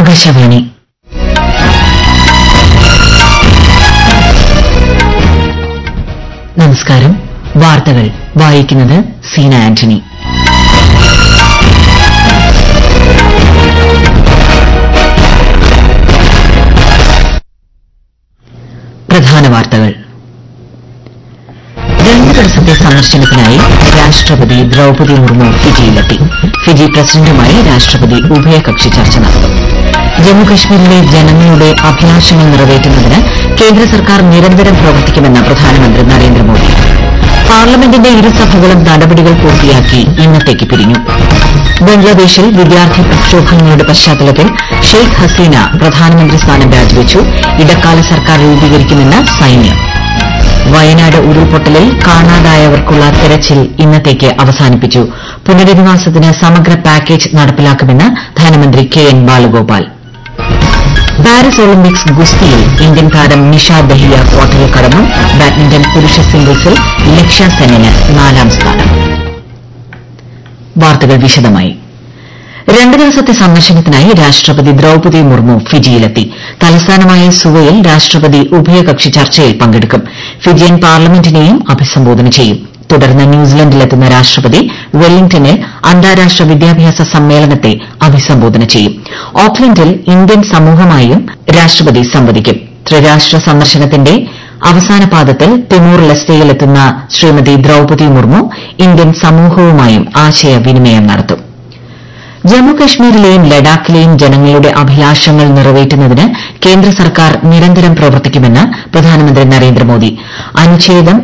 ആകാശവാണി നമസ്കാരം വാർത്തകൾ വായിക്കുന്നത് സീന ആന്റണി പ്രധാന വാർത്തകൾ രണ്ട് ദിവസത്തെ സന്ദർശനത്തിനായി രാഷ്ട്രപതി ദ്രൌപദി മുർമു ഫിജിയിലെത്തി ഫിജി പ്രസിഡന്റുമായി രാഷ്ട്രപതി ഉഭയകക്ഷി ചർച്ച നടത്തും ജമ്മുകശ്മീരിലെ ജനങ്ങളുടെ അഭിലാഷങ്ങൾ നിറവേറ്റുന്നതിന് കേന്ദ്ര സർക്കാർ നിരന്തരം പ്രവർത്തിക്കുമെന്ന് പ്രധാനമന്ത്രി നരേന്ദ്രമോദി പാർലമെന്റിന്റെ ഇരുസഭകളും നടപടികൾ പൂർത്തിയാക്കി ഇന്നത്തേക്ക് പിരിഞ്ഞു ബംഗ്ലാദേശിൽ വിദ്യാർത്ഥി പ്രക്ഷോഭങ്ങളുടെ പശ്ചാത്തലത്തിൽ ഷെയ്ഖ് ഹസീന പ്രധാനമന്ത്രി സ്ഥാനം രാജിവച്ചു ഇടക്കാല സർക്കാർ രൂപീകരിക്കുമെന്ന് സൈന്യം വയനാട് ഉരുൾപൊട്ടലിൽ കാണാതായവർക്കുള്ള തെരച്ചിൽ ഇന്നത്തേക്ക് അവസാനിപ്പിച്ചു പുനരധിവാസത്തിന് സമഗ്ര പാക്കേജ് നടപ്പിലാക്കുമെന്ന് ധനമന്ത്രി K N Balagopal Paris Olympics ഗുസ്തിയിൽ ഇന്ത്യൻ താരം നിഷ ദഹിയ ക്വാർട്ടറിൽ കടന്നു ബാഡ്മിന്റൺ പുരുഷ സിംഗിൾസിൽ ലക്ഷ്യ സെന്നിന് നാലാം സ്ഥാനം വാർത്തകൾ വിശദമായി രണ്ട് ദിവസത്തെ സന്ദർശനത്തിനായി രാഷ്ട്രപതി ദ്രൌപദി മുർമു ഫിജിയിലെത്തി തലസ്ഥാനമായ സുവയിൽ രാഷ്ട്രപതി ഉഭയകക്ഷി ചർച്ചയിൽ പങ്കെടുക്കും ഫിജിയൻ പാർലമെന്റിനെയും അഭിസംബോധന ചെയ്യും തുടർന്ന് ന്യൂസിലൻഡിലെത്തുന്ന രാഷ്ട്രപതി വെല്ലിംഗ്ടണിൽ അന്താരാഷ്ട്ര വിദ്യാഭ്യാസ സമ്മേളനത്തെ അഭിസംബോധന ചെയ്യും ഓക്ലൻഡിൽ ഇന്ത്യൻ സമൂഹമായും രാഷ്ട്രപതി സംവദിക്കും ത്രിരാഷ്ട്ര സന്ദർശനത്തിന്റെ അവസാന പാദത്തിൽ തിമൂർ ലെസ്റ്റയിലെത്തുന്ന ശ്രീമതി ദ്രൌപദി മുർമു ഇന്ത്യൻ സമൂഹവുമായും ആശയവിനിമയം നടത്തും ജമ്മുകശ്മീരിലെയും ലഡാക്കിലെയും ജനങ്ങളുടെ അഭിലാഷങ്ങൾ നിറവേറ്റുന്നതിന് കേന്ദ്ര സർക്കാർ നിരന്തരം പ്രവർത്തിക്കുമെന്ന് പ്രധാനമന്ത്രി നരേന്ദ്രമോദി അനുച്ഛേദം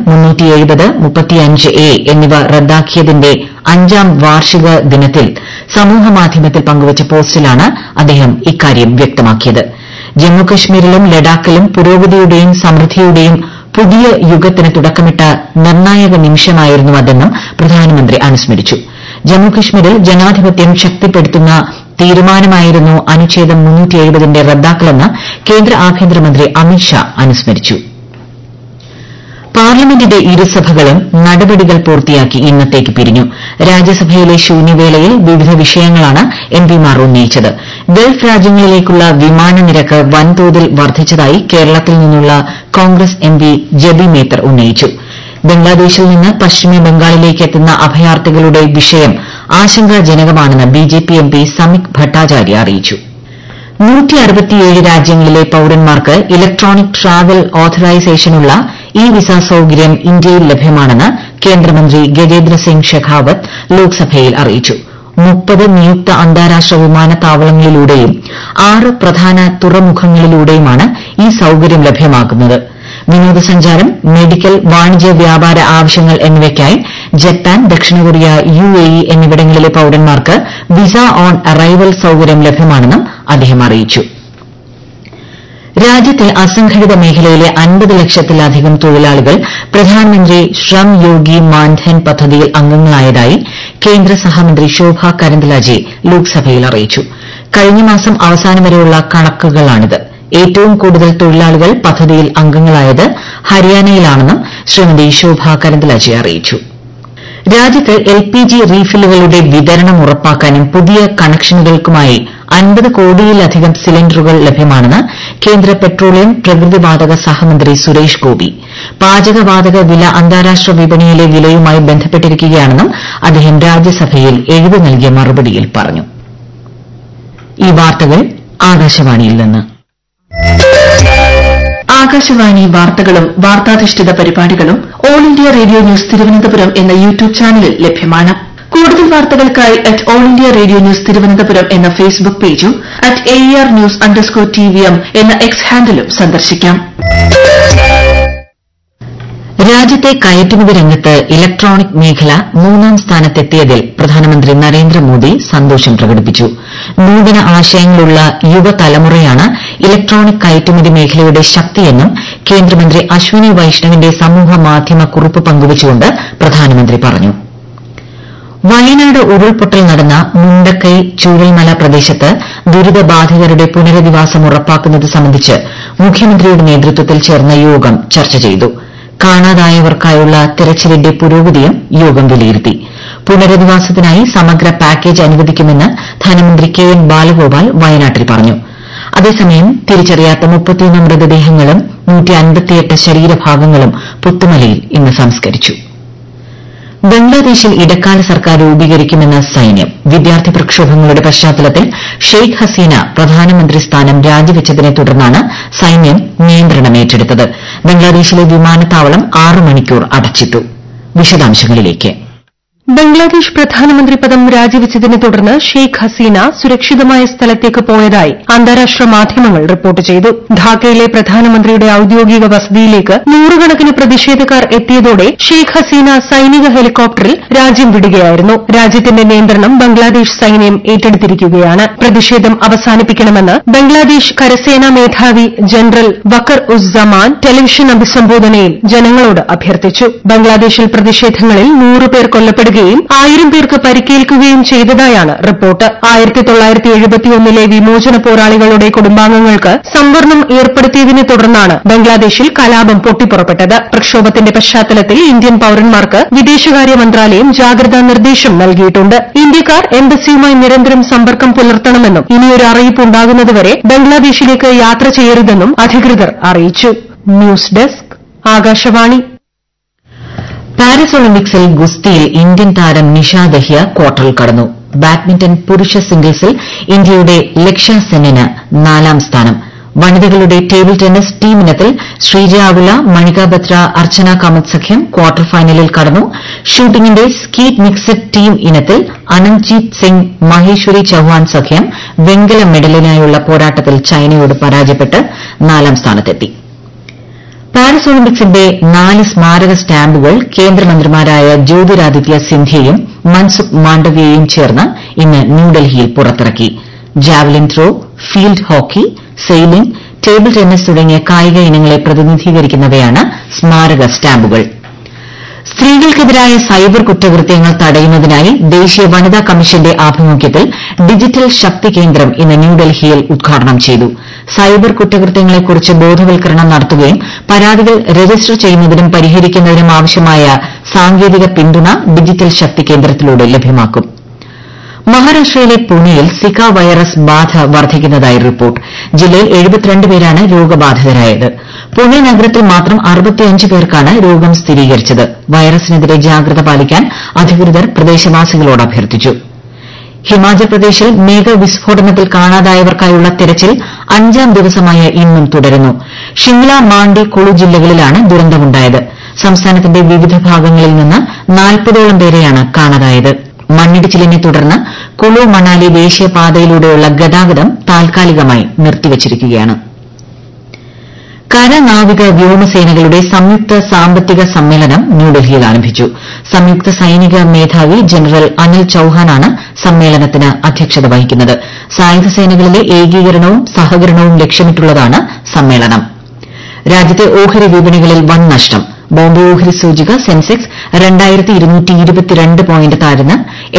എ എന്നിവ റദ്ദാക്കിയതിന്റെ അഞ്ചാം വാർഷിക ദിനത്തിൽ സമൂഹമാധ്യമത്തിൽ പങ്കുവച്ച പോസ്റ്റിലാണ് അദ്ദേഹം ഇക്കാര്യം വ്യക്തമാക്കിയത് ജമ്മുകശ്മീരിലും ലഡാക്കിലും പുരോഗതിയുടെയും സമൃദ്ധിയുടെയും പുതിയ യുഗത്തിന് തുടക്കമിട്ട നിർണായക നിമിഷമായിരുന്നു അതെന്നും പ്രധാനമന്ത്രി അനുസ്മരിച്ചു ജമ്മുകശ്മീരിൽ ജനാധിപത്യം ശക്തിപ്പെടുത്തുന്ന തീരുമാനമായിരുന്നു അനുച്ഛേദം ന്റെ റദ്ദാക്കലെന്ന് കേന്ദ്ര ആഭ്യന്തരമന്ത്രി അമിത്ഷാ അനുസ്മരിച്ചു പാർലമെന്റിന്റെ ഇരുസഭകളും നടപടികൾ പൂർത്തിയാക്കി ഇന്നത്തേക്ക് പിരിഞ്ഞു രാജ്യസഭയിലെ ശൂന്യവേളയിൽ വിവിധ വിഷയങ്ങളാണ് എംപിമാർ ഉന്നയിച്ചത് ഗൾഫ് രാജ്യങ്ങളിലേക്കുള്ള വിമാന നിരക്ക് വൻതോതിൽ വർദ്ധിച്ചതായി കേരളത്തിൽ നിന്നുള്ള കോൺഗ്രസ് എംപി ജബി മേത്തർ ഉന്നയിച്ചു ബംഗ്ലാദേശിൽ നിന്ന് പശ്ചിമ ബംഗാളിലേക്ക് എത്തുന്ന അഭയാർത്ഥികളുടെ വിഷയം ആശങ്കാജനകമാണെന്ന് ബിജെപി എംപി സമിക് ഭട്ടാചാര്യ അറിയിച്ചു രാജ്യങ്ങളിലെ പൌരന്മാർക്ക് ഇലക്ട്രോണിക് ട്രാവൽ ഓഥറൈസേഷനുള്ള ഇ വിസ സൌകര്യം ഇന്ത്യയിൽ ലഭ്യമാണെന്ന് കേന്ദ്രമന്ത്രി ഗജേന്ദ്ര സിംഗ് ഷെഖാവത്ത് ലോക്സഭയിൽ അറിയിച്ചു മുപ്പത് നിയുക്ത അന്താരാഷ്ട്ര വിമാനത്താവളങ്ങളിലൂടെയും ആറ് പ്രധാന തുറമുഖങ്ങളിലൂടെയുമാണ് ഈ സൌകര്യം ലഭ്യമാക്കുന്നത് വിനോദസഞ്ചാരം മെഡിക്കൽ വാണിജ്യ വ്യാപാര ആവശ്യങ്ങൾ എന്നിവയ്ക്കായി ജപ്പാൻ ദക്ഷിണ കൊറിയ യുഎഇ എന്നിവിടങ്ങളിലെ പൌരന്മാർക്ക് വിസ ഓൺ അറൈവൽ സൌകര്യം ലഭ്യമാണെന്നും അദ്ദേഹം അറിയിച്ചു രാജ്യത്തെ അസംഘടിത മേഖലയിലെ അൻപത് ലക്ഷത്തിലധികം തൊഴിലാളികൾ പ്രധാനമന്ത്രി ശ്രം യോഗി മാൻധൻ പദ്ധതിയിൽ അംഗങ്ങളായതായി കേന്ദ്ര സഹമന്ത്രി ശോഭ കരന്ദലാജെ ലോക്സഭയിൽ അറിയിച്ചു കഴിഞ്ഞ മാസം അവസാനം വരെയുള്ള കണക്കുകളാണിത് ഏറ്റവും കൂടുതൽ തൊഴിലാളികൾ പദ്ധതിയിൽ അംഗങ്ങളായത് ഹരിയാനയിലാണെന്നും ശ്രീമതി ശോഭ കരന്ദലാജെ അറിയിച്ചു രാജ്യത്ത് എൽപിജി റീഫില്ലുകളുടെ വിതരണം ഉറപ്പാക്കാനും പുതിയ കണക്ഷനുകൾക്കുമായി അൻപത് കോടിയിലധികം സിലിണ്ടറുകൾ ലഭ്യമാണെന്ന് കേന്ദ്ര പെട്രോളിയം പ്രകൃതിവാതക സഹമന്ത്രി സുരേഷ് ഗോപി പാചകവാതക വില അന്താരാഷ്ട്ര വിപണിയിലെ വിലയുമായി ബന്ധപ്പെട്ടിരിക്കുകയാണെന്നും അദ്ദേഹം രാജ്യസഭയിൽ എഴുതി നൽകിയ മറുപടിയിൽ പറഞ്ഞു ഈ വാർത്തകൾ ആകാശവാണിയിൽ നിന്ന് ആകാശവാണി വാർത്തകളും വാർത്താധിഷ്ഠിത പരിപാടികളും all India radio news Thiruvananthapuram എന്ന യൂട്യൂബ് ചാനലിൽ ലഭ്യമാണ് കൂടുതൽ വാർത്തകൾക്കായി at all India radio news Thiruvananthapuram എന്ന ഫേസ്ബുക്ക് പേജും at A R news underscore T V M എന്ന എക്സ് ഹാൻഡിലും സന്ദർശിക്കാം രാജ്യത്തെ കയറ്റുമതി രംഗത്ത് ഇലക്ട്രോണിക് മേഖല മൂന്നാം സ്ഥാനത്തെത്തിയതിൽ പ്രധാനമന്ത്രി നരേന്ദ്രമോദി സന്തോഷം പ്രകടിപ്പിച്ചു നൂതന ആശയങ്ങളുള്ള യുവതലമുറയാണ് ഇലക്ട്രോണിക് കയറ്റുമതി മേഖലയുടെ ശക്തിയെന്നും കേന്ദ്രമന്ത്രി അശ്വിനി വൈഷ്ണവിന്റെ സമൂഹമാധ്യമ കുറിപ്പ് പങ്കുവച്ചുകൊണ്ട് പ്രധാനമന്ത്രി പറഞ്ഞു വയനാട് ഉരുൾപൊട്ടൽ നടന്ന മുണ്ടക്കൈ ചൂരൽമല പ്രദേശത്ത് ദുരിതബാധിതരുടെ പുനരധിവാസം ഉറപ്പാക്കുന്നത് സംബന്ധിച്ച് മുഖ്യമന്ത്രിയുടെ നേതൃത്വത്തിൽ ചേർന്ന യോഗം ചർച്ച ചെയ്തു കാണാതായവർക്കായുള്ള തെരച്ചിലിന്റെ പുരോഗതിയും യോഗം വിലയിരുത്തി പുനരധിവാസത്തിനായി സമഗ്ര പാക്കേജ് അനുവദിക്കുമെന്ന് ധനമന്ത്രി കെ എൻ ബാലഗോപാൽ വയനാട്ടിൽ പറഞ്ഞു അതേസമയം തിരിച്ചറിയാത്ത മുപ്പത്തിയൊന്ന് മൃതദേഹങ്ങളും ശരീരഭാഗങ്ങളും പുത്തുമലയിൽ ഇന്ന് സംസ്കരിച്ചു ബംഗ്ലാദേശിൽ ഇടക്കാല സർക്കാർ രൂപീകരിക്കുമെന്ന് സൈന്യം വിദ്യാർത്ഥി പ്രക്ഷോഭങ്ങളുടെ പശ്ചാത്തലത്തിൽ ഷെയ്ഖ് ഹസീന പ്രധാനമന്ത്രി സ്ഥാനം രാജിവെച്ചതിനെ തുടർന്നാണ് സൈന്യം നിയന്ത്രണം ഏറ്റെടുത്തത് ബംഗ്ലാദേശിലെ വിമാനത്താവളം ആറ് മണിക്കൂർ അടച്ചിട്ടു വിശദാംശങ്ങളിലേക്ക് ബംഗ്ലാദേശ് പ്രധാനമന്ത്രി പദം രാജിവെച്ചതിനെ തുടർന്ന് ഷെയ്ഖ് ഹസീന സുരക്ഷിതമായ സ്ഥലത്തേക്ക് പോയതായി അന്താരാഷ്ട്ര മാധ്യമങ്ങൾ റിപ്പോർട്ട് ചെയ്തു ധാക്കയിലെ പ്രധാനമന്ത്രിയുടെ ഔദ്യോഗിക വസതിയിലേക്ക് നൂറുകണക്കിന് പ്രതിഷേധക്കാർ എത്തിയതോടെ ഷെയ്ഖ് ഹസീന സൈനിക ഹെലികോപ്റ്ററിൽ രാജ്യം വിടുകയായിരുന്നു രാജ്യത്തിന്റെ നിയന്ത്രണം ബംഗ്ലാദേശ് സൈന്യം ഏറ്റെടുത്തിരിക്കുകയാണ് പ്രതിഷേധം അവസാനിപ്പിക്കണമെന്ന് ബംഗ്ലാദേശ് കരസേനാ മേധാവി ജനറൽ വക്കർ ഉസ്സമാൻ ടെലിവിഷൻ അഭിസംബോധനയിൽ ജനങ്ങളോട് അഭ്യർത്ഥിച്ചു ബംഗ്ലാദേശിൽ പ്രതിഷേധങ്ങളിൽ നൂറ് പേർ കൊല്ലപ്പെടുകയും ആയിരം പേർക്ക് പരിക്കേൽക്കുകയും ചെയ്തതായാണ് റിപ്പോർട്ട് ആയിരത്തി തൊള്ളായിരത്തി എഴുപത്തിയൊന്നിലെ വിമോചന പോരാളികളുടെ കുടുംബാംഗങ്ങൾക്ക് സംവരണം ഏർപ്പെടുത്തിയതിനെ തുടർന്നാണ് ബംഗ്ലാദേശിൽ കലാപം പൊട്ടിപ്പുറപ്പെട്ടത് പ്രക്ഷോഭത്തിന്റെ പശ്ചാത്തലത്തിൽ ഇന്ത്യൻ പൌരന്മാർക്ക് വിദേശകാര്യ മന്ത്രാലയം ജാഗ്രതാ നിർദ്ദേശം നൽകിയിട്ടുണ്ട് ഇന്ത്യക്കാർ എംബസിയുമായി നിരന്തരം സമ്പർക്കം പുലർത്തണമെന്നും ഇനിയൊരു അറിയിപ്പ് ഉണ്ടാകുന്നതുവരെ ബംഗ്ലാദേശിലേക്ക് യാത്ര ചെയ്യരുതെന്നും അധികൃതർ അറിയിച്ചു ന്യൂസ് ഡെസ്ക് ആകാശവാണി പാരീസ് ഒളിമ്പിക്സിൽ ഗുസ്തിയിൽ ഇന്ത്യൻ താരം നിഷ ദഹിയ ക്വാർട്ടറിൽ കടന്നു ബാഡ്മിന്റൺ പുരുഷ സിംഗിൾസിൽ ഇന്ത്യയുടെ ലക്ഷ്യ സെന്നിന് നാലാം സ്ഥാനം വനിതകളുടെ ടേബിൾ ടെന്നീസ് ടീം ഇനത്തിൽ ശ്രീജ ആവുല മണിക ബത്ര അർച്ചന കാമത്ത് സഖ്യം ക്വാർട്ടർ ഫൈനലിൽ കടന്നു ഷൂട്ടിംഗിന്റെ സ്കീറ്റ് മിക്സഡ് ടീം ഇനത്തിൽ അനന്ത്ജീത് സിംഗ് മഹേശ്വരി ചൌഹാൻ സഖ്യം വെങ്കല മെഡലിനായുള്ള പോരാട്ടത്തിൽ ചൈനയോട് പരാജയപ്പെട്ട് നാലാം സ്ഥാനത്തെത്തി പാരീസ് ഒളിമ്പിക്സിന്റെ നാല് സ്മാരക സ്റ്റാമ്പുകൾ കേന്ദ്രമന്ത്രിമാരായ ജ്യോതിരാദിത്യ സിന്ധ്യയും മൻസുഖ് മാണ്ഡവ്യയും ചേർന്ന് ഇന്ന് ന്യൂഡൽഹിയിൽ പുറത്തിറക്കി javelin throw field hockey sailing table tennis തുടങ്ങിയ കായിക ഇനങ്ങളെ പ്രതിനിധീകരിക്കുന്നവയാണ് സ്മാരക സ്റ്റാമ്പുകൾ സ്ത്രീകൾക്കെതിരായ സൈബർ കുറ്റകൃത്യങ്ങൾ തടയുന്നതിനായി ദേശീയ വനിതാ കമ്മീഷന്റെ ആഭിമുഖ്യത്തിൽ ഡിജിറ്റൽ ശക്തി കേന്ദ്രം ഇന്ന് ന്യൂഡൽഹിയിൽ ഉദ്ഘാടനം ചെയ്തു സൈബർ കുറ്റകൃത്യങ്ങളെക്കുറിച്ച് ബോധവൽക്കരണം നടത്തുകയും പരാതികൾ രജിസ്റ്റർ ചെയ്യുന്നതിനും പരിഹരിക്കുന്നതിനും ആവശ്യമായ സാങ്കേതിക പിന്തുണ ഡിജിറ്റൽ ശക്തി കേന്ദ്രത്തിലൂടെ ലഭ്യമാക്കും മഹാരാഷ്ട്രയിലെ പൂനെയിൽ സിക്ക വൈറസ് ബാധ വർദ്ധിക്കുന്നതായി റിപ്പോർട്ട് ജില്ലയിൽ പേരാണ് രോഗബാധിതരായത് പൂനെ നഗരത്തിൽ മാത്രം പേർക്കാണ് രോഗം സ്ഥിരീകരിച്ചത് വൈറസിനെതിരെ ജാഗ്രത പാലിക്കാൻ അധികൃതർ പ്രദേശവാസികളോട് അഭ്യർത്ഥിച്ചു ഹിമാചൽ പ്രദേശിൽ മേഘവിസ്ഫോടനത്തിൽ കാണാതായവർക്കായുള്ള തെരച്ചിൽ അഞ്ചാം ദിവസമായ ഇന്നും തുടരുന്നു ഷിംല മാണ്ഡി കുളു ജില്ലകളിലാണ് ദുരന്തമുണ്ടായത് സംസ്ഥാനത്തിന്റെ വിവിധ ഭാഗങ്ങളിൽ നിന്ന് നാൽപ്പതോളം പേരെയാണ് കാണാതായത് മണ്ണിടിച്ചിലിനെ തുടർന്ന് കുളു മണാലി ദേശീയപാതയിലൂടെയുള്ള ഗതാഗതം താൽക്കാലികമായി നിർത്തിവച്ചിരിക്കുകയാണ് കര നാവിക വ്യോമസേനകളുടെ സംയുക്ത സാമ്പത്തിക സമ്മേളനം ന്യൂഡൽഹിയിൽ ആരംഭിച്ചു സംയുക്ത സൈനിക മേധാവി ജനറൽ അനിൽ ചൌഹാനാണ് സമ്മേളനത്തിന് അധ്യക്ഷത വഹിക്കുന്നത് സായുധ സേനകളിലെ ഏകീകരണവും സഹകരണവും ലക്ഷ്യമിട്ടുള്ളതാണ് സമ്മേളനം രാജ്യത്തെ ഓഹരി വിപണികളിൽ വൻ നഷ്ടം ബോംബെ ഓഹരി സൂചിക സെൻസെക്സ് പോയിന്റ് താഴ്ന്ന്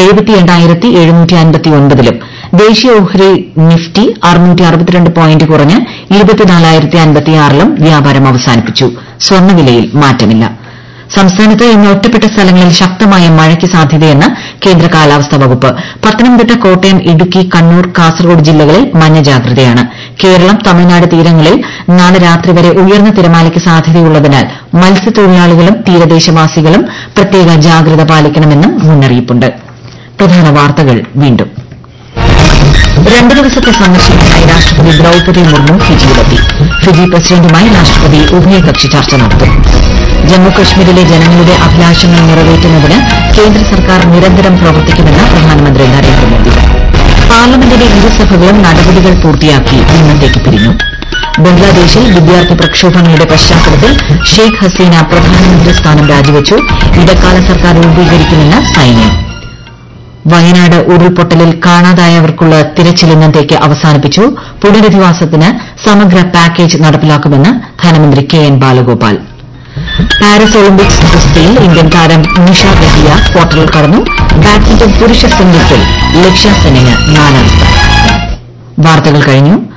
ലും ദേശീയ ഓഹരി നിഫ്റ്റി പോയിന്റ് കുറഞ്ഞ് ലും വ്യാപാരം അവസാനിപ്പിച്ചു സ്വർണ്ണവിലയിൽ മാറ്റമില്ല സംസ്ഥാനത്ത് ഇന്ന് ഒറ്റപ്പെട്ട സ്ഥലങ്ങളിൽ ശക്തമായ മഴയ്ക്ക് സാധ്യതയെന്ന് കേന്ദ്ര കാലാവസ്ഥാ വകുപ്പ് പത്തനംതിട്ട കോട്ടയം ഇടുക്കി കണ്ണൂർ കാസർഗോഡ് ജില്ലകളിൽ മഞ്ഞ ജാഗ്രതയാണ് കേരളം തമിഴ്നാട് തീരങ്ങളിൽ നാളെ രാത്രി വരെ ഉയർന്ന തിരമാലയ്ക്ക് സാധ്യതയുള്ളതിനാൽ മത്സ്യത്തൊഴിലാളികളും തീരദേശവാസികളും പ്രത്യേക ജാഗ്രത പാലിക്കണമെന്നും മുന്നറിയിപ്പുണ്ട് പ്രധാന വാർത്തകൾ വീണ്ടും രണ്ടു ദിവസത്തെ സന്ദർശനത്തിനായി രാഷ്ട്രപതി ദ്രൌപദി മുർമു ഫിജിയിലെത്തി ഫിജി പ്രസിഡന്റുമായി രാഷ്ട്രപതി ഉഭയകക്ഷി ചർച്ച നടത്തും ജമ്മുകശ്മീരിലെ ജനങ്ങളുടെ അഭിലാഷങ്ങൾ നിറവേറ്റുന്നതിന് കേന്ദ്ര സർക്കാർ നിരന്തരം പ്രവർത്തിക്കുമെന്ന് പ്രധാനമന്ത്രി നരേന്ദ്രമോദി പാർലമെന്റിന്റെ ഇരുസഭകളും നടപടികൾ പൂർത്തിയാക്കി ഇന്നത്തേക്ക് പിരിഞ്ഞു ബംഗ്ലാദേശിൽ വിദ്യാർത്ഥി പ്രക്ഷോഭങ്ങളുടെ പശ്ചാത്തലത്തിൽ ഷെയ്ഖ് ഹസീന പ്രധാനമന്ത്രി സ്ഥാനം രാജിവച്ചു ഇടക്കാല സർക്കാർ രൂപീകരിക്കുമെന്ന് സൈന്യം വയനാട് ഉരുൾപൊട്ടലിൽ കാണാതായവർക്കുള്ള തിരച്ചിൽ ഇന്നത്തേക്ക് അവസാനിപ്പിച്ചു പുനരധിവാസത്തിന് സമഗ്ര പാക്കേജ് നടപ്പിലാക്കുമെന്ന് ധനമന്ത്രി K N Balagopal Paris Olympics ഗുസ്തിയിൽ ഇന്ത്യൻ താരം നിഷ ദഹിയ ക്വാർട്ടറിൽ കടന്നു ബാഡ്മിന്റൺ പുരുഷ സിംഗിൾസിൽ ലക്ഷ്യ സെന്നിന് നാലാം സ്ഥാനം വാർത്തകൾ കഴിഞ്ഞു